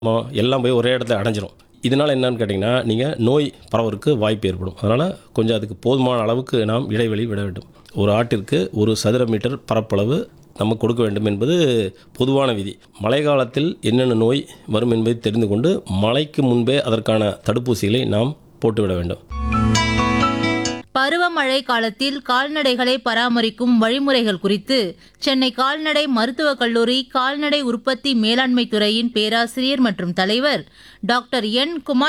ம- எல்லாம் போய் ஒரே இடத்துல அடைஞ்சிரும் இதனால் என்னன்னு கேட்டிங்கன்னா நீங்கள் நோய் பரவறதுக்கு வாய்ப்பு ஏற்படும் அதனால் கொஞ்சம் அதுக்கு போதுமான அளவுக்கு நாம் இடைவெளி விட வேண்டும் ஒரு ஆட்டிற்கு ஒரு சதுர மீட்டர் பரப்பளவு நம்ம கொடுக்க வேண்டும் என்பது பொதுவான விதி மழை காலத்தில் என்னென்ன நோய் வரும் என்பதை தெரிந்து கொண்டு மழைக்கு முன்பே அதற்கான தடுப்பூசிகளை நாம் போட்டுவிட வேண்டும் பருவமழை காலத்தில் கால்நடைகளை பராமரிக்கும் வழிமுறைகள் குறித்து சென்னை கால்நடை மருத்துவக் கல்லூரி கால்நடை உற்பத்தி மேலாண்மை துறையின் பேராசிரியர் மற்றும் தலைவர் டாக்டர் என் குமார்